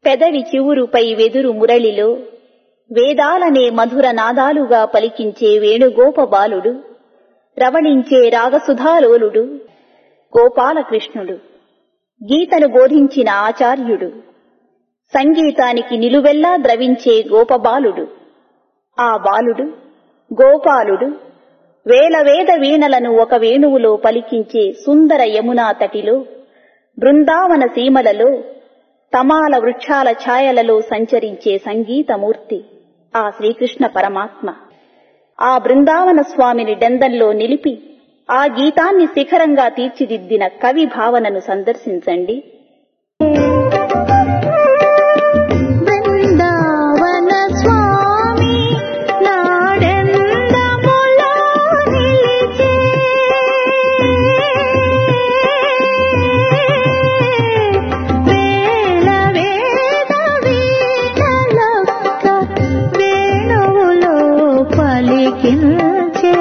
పెదవి చివురుపై వెదురు మురళిలో వేదాలనే మధుర నాదాలుగా పలికించే వేణుగోప బాలుడు రవణించే రాగసుధాలోలుడు గోపాలకృష్ణుడు గీతను బోధించిన ఆచార్యుడు సంగీతానికి నిలువెల్లా ద్రవించే గోపబాలుడు ఆ బాలుడు గోపాలుడు వేల వేద వీణలను ఒక వేణువులో పలికించే సుందర యమునా తటిలో బృందావన సీమలలో తమాల వృక్షాల ఛాయలలో సంచరించే సంగీతమూర్తి ఆ శ్రీకృష్ణ పరమాత్మ ఆ బృందావన స్వామిని డెందంలో నిలిపి ఆ గీతాన్ని శిఖరంగా తీర్చిదిద్దిన కవి భావనను సందర్శించండి బృందావన స్వామి నాడెందములో నిలిచే వేల వేద వీణలొక్క వేణువులో పలికించే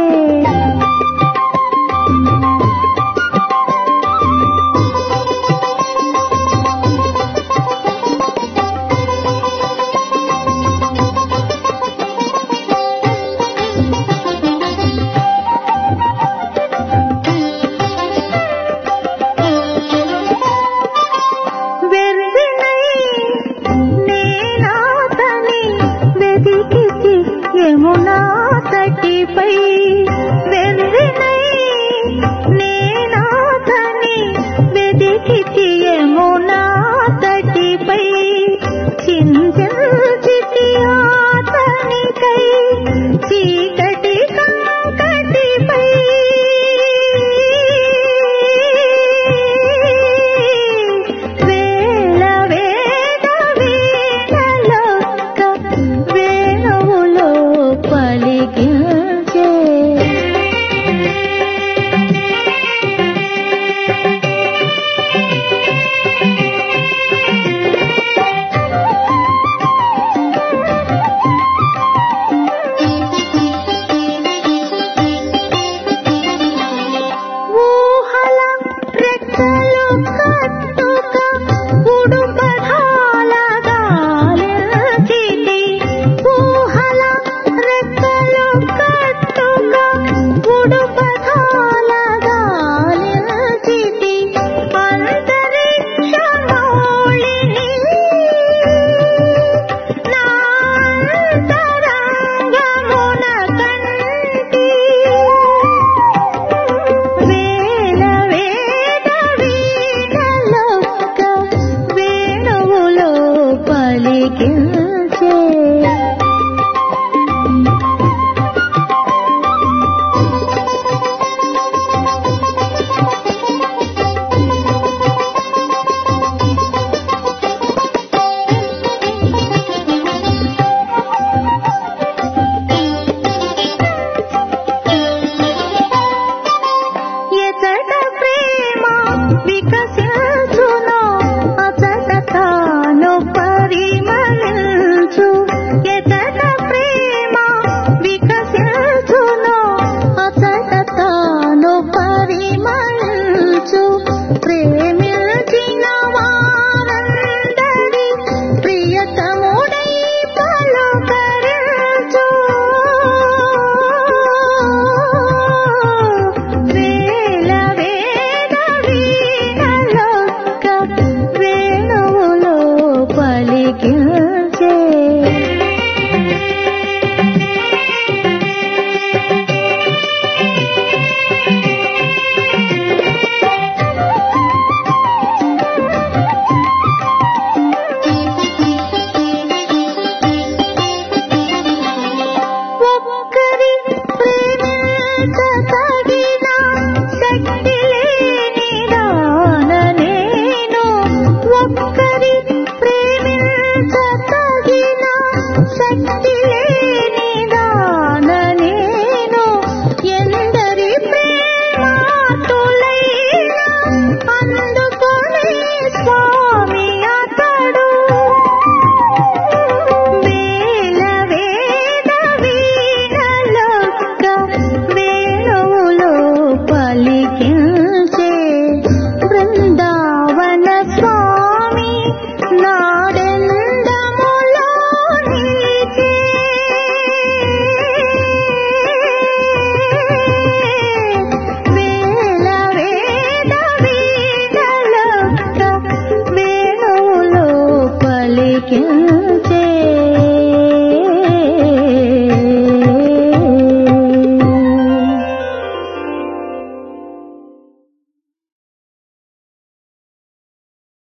పలికించు